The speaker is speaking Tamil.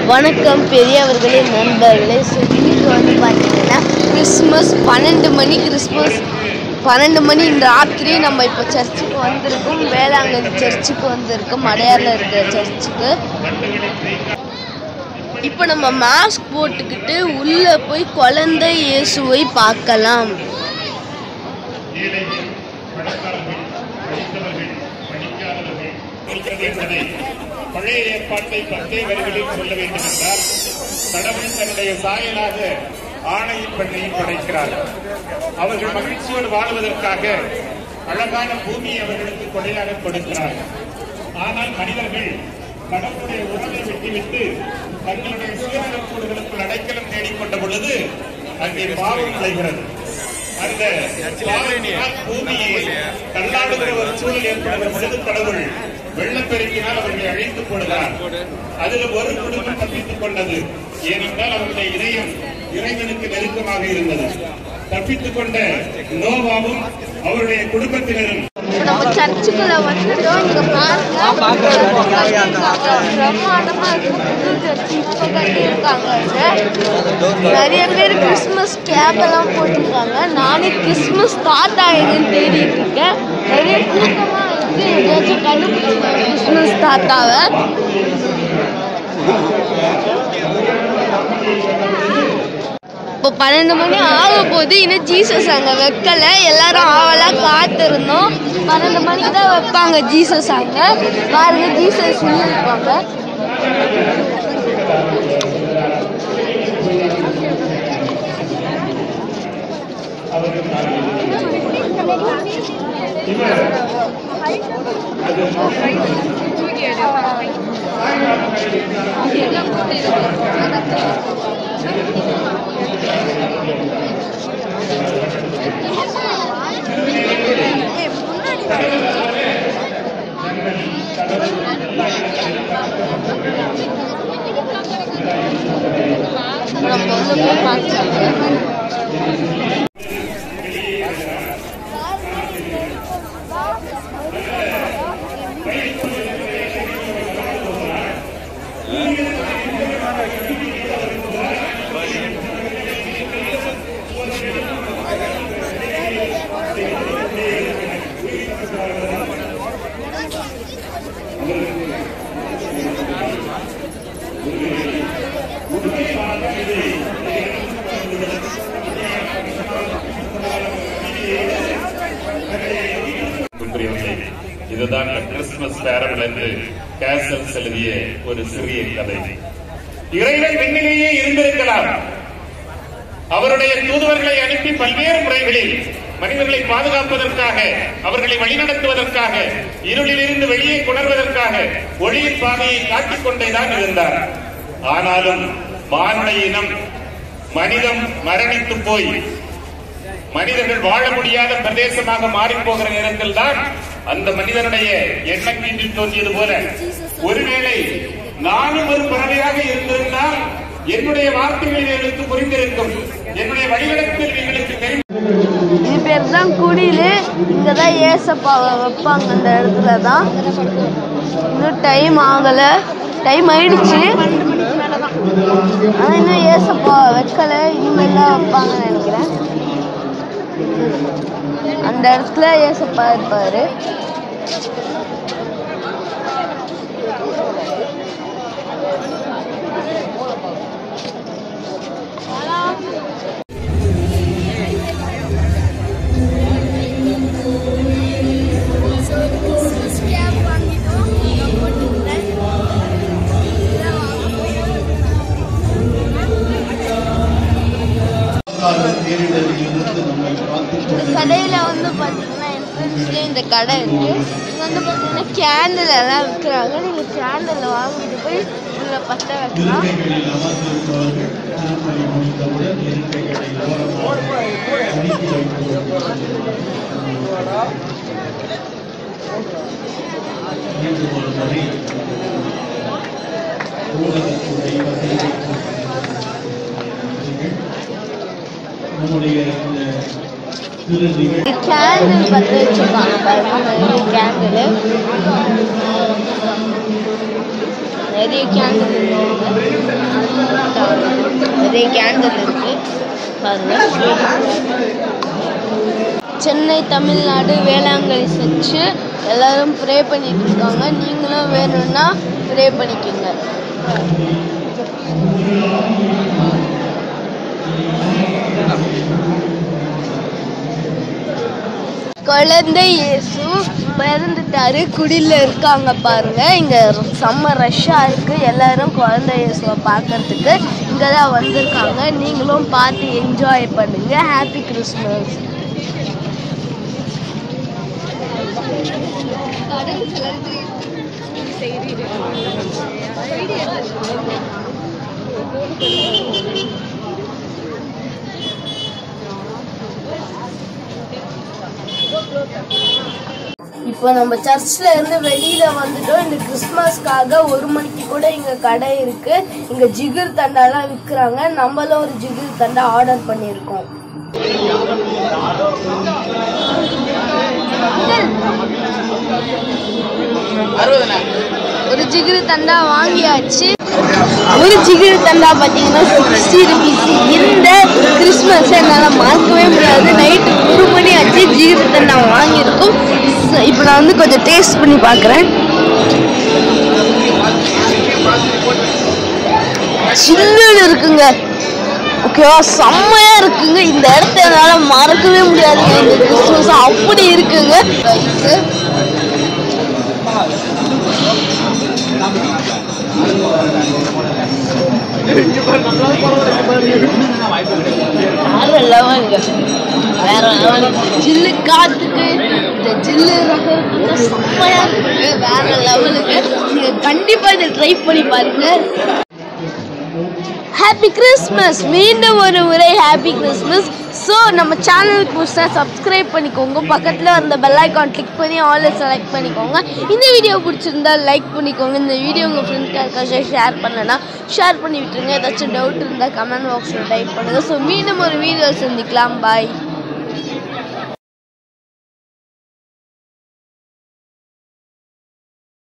வணக்கம் பெரியவர்களே நண்பர்களே ஸோ இன்னைக்கு வந்து பார்த்தீங்கன்னா கிறிஸ்மஸ் பன்னெண்டு மணி கிறிஸ்மஸ் பன்னெண்டு மணி ராத்திரி நம்ம இப்போ சர்ச்சுக்கு வந்திருக்கோம் வேளாங்கண்ணி சர்ச்சுக்கு வந்திருக்கோம் அடையாரில் இருக்கிற சர்ச்சுக்கு இப்போ நம்ம மாஸ்க் போட்டுக்கிட்டு உள்ளே போய் குழந்தை இயேசுவை பார்க்கலாம் என்பதை பழைய ஏற்பாட்டை பத்தே வரிகளில் சொல்ல வேண்டும் என்றால் கடவுள் தன்னுடைய சாயலாக ஆணையின் பெண்ணையும் படைக்கிறார் அவர்கள் மகிழ்ச்சியோடு வாழ்வதற்காக அழகான பூமியை அவர்களுக்கு கொடையாக கொடுக்கிறார் ஆனால் மனிதர்கள் கடவுளுடைய உறவை விட்டுவிட்டு தங்களுடைய சுயநலக்கூடுகளுக்குள் அடைக்கலம் தேடிக்கொண்ட பொழுது அங்கே பாவம் விளைகிறது அந்த பாவத்தினால் பூமியை தள்ளாடுகிற ஒரு சூழல் ஏற்படுகிற பொழுது கடவுள் வெள்ளப்பெருக்கினால் அவர்களை அழித்துப் போடுகிறார் அதில் ஒரு குடும்பம் தப்பித்துக் கொண்டது ஏனென்றால் அவருடைய இதயம் இறைவனுக்கு நெருக்கமாக இருந்தது தப்பித்துக் கொண்ட நோவாவும் அவருடைய குடும்பத்தினரும் இப்போ நம்ம சர்ச்சுக்குள்ள வந்துட்டோம் இங்க பாருங்க பிரம்மாண்டமா இருக்கு புது சர்ச்சு இப்போ கட்டியிருக்காங்க இங்க. நிறைய பேர் கிறிஸ்மஸ் கேப் எல்லாம் போட்டிருக்காங்க நானே கிறிஸ்மஸ் தாத்தா எங்கன்னு தேடிட்டு இருக்கேன் நிறைய கூட்டமா இருக்கு எங்கேயாச்சும் கண்டுபிடிச்சேன் கிறிஸ்மஸ் தாத்தாவை இப்போ பன்னெண்டு மணி ஆக போது இன்னும் ஜீசஸ் அங்கே வைக்கல எல்லாரும் ஆவலாக காத்திருந்தோம் பன்னெண்டு மணிக்கு தான் வைப்பாங்க ஜீசஸ் அங்கே பாருங்க ஜீசஸ் இருப்பாங்க நம்ம வந்து போய் பார்க்கலாம் புரியவில்லை இதுதான் கிறிஸ்துமஸ் பேரபிள் என்று கேசல்ஸ் எழுதிய ஒரு சிறிய கதை இறைவன் விண்ணிலேயே இருந்திருக்கலாம் அவருடைய தூதுவர்களை அனுப்பி பல்வேறு முறைகளில் மனிதர்களை பாதுகாப்பதற்காக அவர்களை வழிநடத்துவதற்காக இருளிலிருந்து வெளியே கொணர்வதற்காக ஒளியின் பாதையை காட்டிக் கொண்டேதான் இருந்தார் ஆனாலும் மானுட இனம் மனிதம் மரணித்து போய் மனிதர்கள் வாழ முடியாத பிரதேசமாக மாறி போகிற நேரத்தில் தான் அந்த மனிதனுடைய எண்ணக்கீட்டில் தோன்றியது போல ஒருவேளை நானும் ஒரு பறவையாக இருந்திருந்தால் என்னுடைய வார்த்தைகள் எங்களுக்கு புரிந்திருக்கும் என்னுடைய வழிநடத்தல் எங்களுக்கு தெரியும் இது பேர் தான் குடிலு இங்கே தான் ஏசப்பாவை வைப்பாங்க அந்த இடத்துல தான் இன்னும் டைம் ஆகலை டைம் ஆயிடுச்சு ஆனால் இன்னும் ஏசப்பாவை வைக்கல இனிமேல் தான் வைப்பாங்கன்னு நினைக்கிறேன் அந்த இடத்துல ஏசப்பா இருப்பாரு பேரிடரிலிருந்து நம்மை காத்துக் கொண்டு கடையில் வந்து பார்த்தீங்கன்னா என்ட்ரன்ஸ்லேயே இந்த கடை இருக்கு இங்கே வந்து பார்த்தீங்கன்னா கேண்டில் எல்லாம் விற்கிறாங்க நீங்கள் கேண்டில் வாங்கிட்டு போய் இதில் பற்ற வைக்கலாம் இருக்கைகளில் அமர்ந்திருப்பவர்கள் திருப்பலி முடிந்தவுடன் இருக்கைகளை ஓரமாக அடுக்கி வைத்து மீண்டும் ஒரு முறை ஊடகத்துறை பத்திரிகை நம்முடைய இந்த திரு நிகழ்ச்சி கேண்டில் பற்ற வச்சுருக்காங்க பாருங்க நிறைய கேண்டில் நிறைய கேண்டில் நிறைய கேண்டில் இருக்கு பாருங்க சென்னை தமிழ்நாடு வேளாங்கண்ணி சர்ச்சு எல்லாரும் ப்ரே பண்ணிட்டு இருக்காங்க நீங்களும் வேணும்னா ப்ரே பண்ணிக்கோங்க குழந்தை இயேசு பிறந்துட்டாரு குடியில் இருக்காங்க பாருங்க இங்க செம்ம ரஷ்ஷா இருக்கு எல்லாரும் குழந்தை இயேசுவை பார்க்கறதுக்கு இங்க தான் வந்திருக்காங்க நீங்களும் பார்த்து என்ஜாய் பண்ணுங்க ஹாப்பி கிறிஸ்மஸ் இப்போ நம்ம சர்ச்ல இருந்து வெளியில வந்துட்டோம் இந்த கிறிஸ்மஸ்க்காக ஒரு மணிக்கு கூட இங்க கடை இருக்கு இங்க ஜிகிர் தண்டாலாம் விற்கிறாங்க நம்மளும் ஒரு ஜிகிர் தண்டா ஆர்டர் பண்ணியிருக்கோம் ஒரு ஜிகிரு தண்டா வாங்கியாச்சு ஒரு ஜிகிரு தண்டா பார்த்தீங்கன்னா சிக்ஸ்டி ருபீஸ் இந்த கிறிஸ்மஸ் என்னால் மறக்கவே முடியாது நைட்டு ஒரு மணி ஆச்சு ஜிகிரு தண்டா வாங்கியிருக்கோம் இப்போ நான் வந்து கொஞ்சம் டேஸ்ட் பண்ணி பார்க்குறேன் சில்லுன்னு இருக்குங்க ஓகேவா செம்மையா இருக்குங்க இந்த இடத்த என்னால மறக்கவே முடியாதுங்க இந்த கிறிஸ்மஸ் அப்படி இருக்குங்க Rice. வேற லெவலுங்க வேற லெவல் ஜில்லு காத்துக்கு இந்த ஜில்லு ரகத்துக்கு செம்மையா இருக்குங்க வேற லெவலுக்கு நீங்க கண்டிப்பா இதை ட்ரை பண்ணி பாருங்க ஹாப்பி கிறிஸ்மஸ் மீண்டும் ஒரு முறை ஹாப்பி கிறிஸ்மஸ் ஸோ நம்ம சேனலுக்கு புதுசாக சப்ஸ்கிரைப் பண்ணிக்கோங்க பக்கத்தில் அந்த பெல் ஐக்கான் கிளிக் பண்ணி ஆல் செலக்ட் பண்ணிக்கோங்க இந்த வீடியோ பிடிச்சிருந்தா லைக் பண்ணிக்கோங்க இந்த வீடியோ உங்கள் ஃப்ரெண்ட்ஸ்க்கு யாருக்காச்சும் ஷேர் பண்ணனா ஷேர் பண்ணி விட்டுருங்க ஏதாச்சும் டவுட் இருந்தால் கமெண்ட் பாக்ஸில் டைப் பண்ணுங்கள் ஸோ மீண்டும் ஒரு வீடியோ சந்திக்கலாம் பாய்